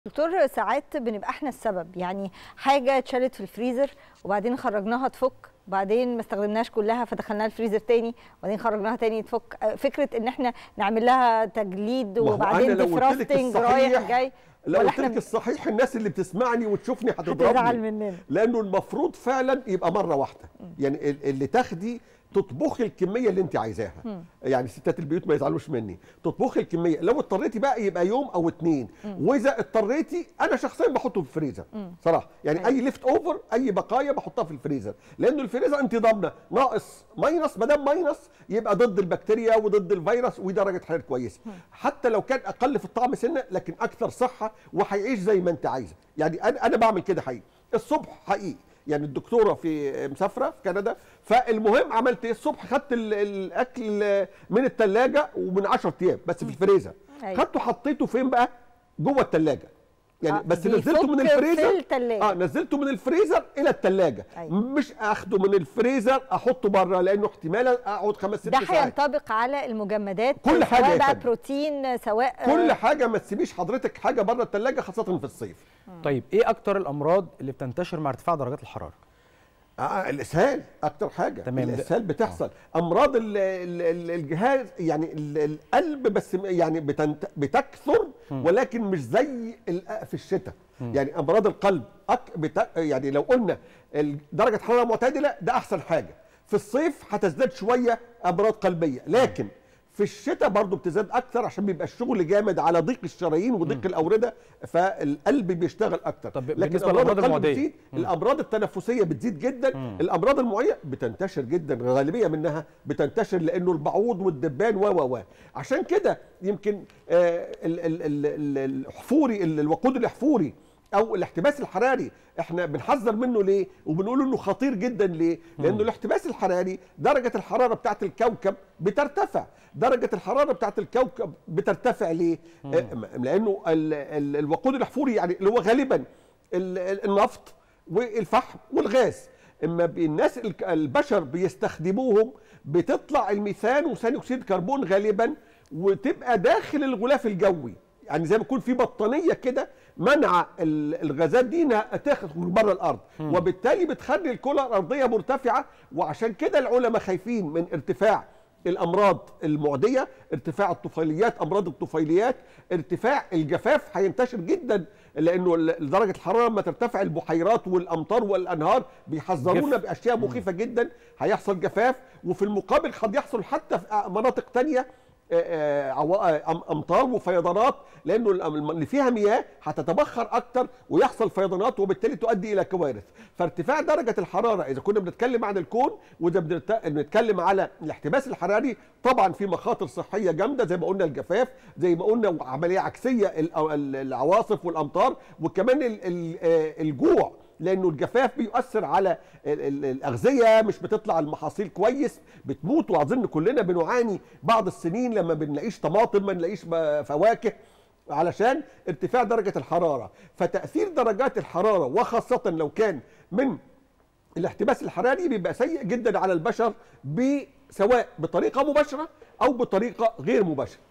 دكتور ساعات بنبقى احنا السبب يعني حاجه اتشالت في الفريزر وبعدين خرجناها تفك وبعدين ما استخدمناش كلها فدخلناها الفريزر تاني وبعدين خرجناها تاني تفك فكره ان احنا نعمل لها تجليد ما هو وبعدين أنا لو قلت لك ديفراستنج الصحيح- رايح جاي لو ولا قلت لك احنا الصحيح الناس اللي بتسمعني وتشوفني هتزعل هتضربني مننا لانه المفروض فعلا يبقى مره واحده يعني ال- اللي تاخدي تطبخي الكميه اللي انت عايزاها يعني ستات البيوت ما يزعلوش مني تطبخي الكميه لو اضطريتي بقى يبقى يوم او اتنين واذا اضطريتي انا شخصيا بحطه في الفريزر صراحه يعني أيوة. اي ليفت اوفر اي بقايا بحطها في الفريزر لانه الفريزر انت ضامنه ناقص ماينس ما دام ماينس يبقى ضد البكتيريا وضد الفيروس ودرجه حراره كويسه حتى لو كان اقل في الطعم سنه لكن اكثر صحه وهيعيش زي ما انت عايزه يعني انا انا بعمل كده حقيقي الصبح حقيقي يعني الدكتوره في مسافره في كندا فالمهم عملت ايه الصبح خدت ال- الاكل من الثلاجه ومن 10 ايام بس في الفريزر أيوة. خدته حطيته فين بقى جوه الثلاجه يعني آه، بس نزلته من بيفك الفريزر في التلاجة. اه نزلته من الفريزر الى الثلاجه أيوة. مش اخده من الفريزر احطه بره لانه احتمال اقعد خمس ست ده ساعات هينطبق على المجمدات كل حاجة سواء يا بقى فندم. بروتين سواء كل حاجه ما تسيبيش حضرتك حاجه بره الثلاجه خاصه في الصيف طيب ايه اكتر الامراض اللي بتنتشر مع ارتفاع درجات الحراره آه الاسهال اكتر حاجه تمام. الاسهال بتحصل امراض ال ال ال الجهاز يعني ال القلب بس م- يعني بتنت بتكثر ولكن مش زي ال- في الشتاء يعني امراض القلب أك بت يعني لو قلنا ال- درجه حراره معتدله ده احسن حاجه في الصيف هتزداد شويه امراض قلبيه لكن في الشتاء برضه بتزداد اكتر عشان بيبقى الشغل جامد على ضيق الشرايين وضيق الاورده فالقلب بيشتغل اكتر طب لكن بالنسبة امراض للأمراض القلب المعدية؟ بتزيد الامراض التنفسيه بتزيد جدا الامراض المعديه بتنتشر جدا الغالبيه منها بتنتشر لانه البعوض والدبان و و و عشان كده يمكن آه، ال- ال- ال- ال- الحفوري ال- الوقود الاحفوري او الاحتباس الحراري احنا بنحذر منه ليه وبنقول انه خطير جدا ليه لانه الاحتباس الحراري درجه الحراره بتاعت الكوكب بترتفع درجه الحراره بتاعت الكوكب بترتفع ليه آه، لانه ال- ال- الوقود الاحفوري يعني اللي هو غالبا ال- ال- النفط والفحم والغاز اما بي- الناس الك- البشر بيستخدموهم بتطلع الميثان وثاني اكسيد الكربون غالبا وتبقى داخل الغلاف الجوي يعني زي ما يكون في بطانيه كده منع ال- الغازات دي انها تخرج بره الارض وبالتالي بتخلي الكره الارضيه مرتفعه وعشان كده العلماء خايفين من ارتفاع الامراض المعديه ارتفاع الطفيليات امراض الطفيليات ارتفاع الجفاف هينتشر جدا لانه ال- درجه الحراره لما ترتفع البحيرات والامطار والانهار بيحذرونا جف. باشياء مخيفه جدا هيحصل جفاف وفي المقابل قد يحصل حتى في مناطق تانية آه، آه، عوا- أم- امطار وفيضانات لانه الم- اللي فيها مياه هتتبخر اكتر ويحصل فيضانات وبالتالي تؤدي الى كوارث فارتفاع درجه الحراره اذا كنا بنتكلم عن الكون واذا بنت- بنتكلم على الاحتباس الحراري طبعا في مخاطر صحيه جامده زي ما قلنا الجفاف زي ما قلنا عمليه عكسيه ال- ال- العواصف والامطار وكمان ال- ال- آه، الجوع لانه الجفاف بيؤثر على ال- ال- الاغذيه مش بتطلع المحاصيل كويس بتموت واظن كلنا بنعاني بعض السنين لما بنلاقيش طماطم ما نلاقيش ب- فواكه علشان ارتفاع درجه الحراره فتاثير درجات الحراره وخاصه لو كان من الاحتباس الحراري بيبقى سيء جدا على البشر ب- سواء بطريقه مباشره او بطريقه غير مباشره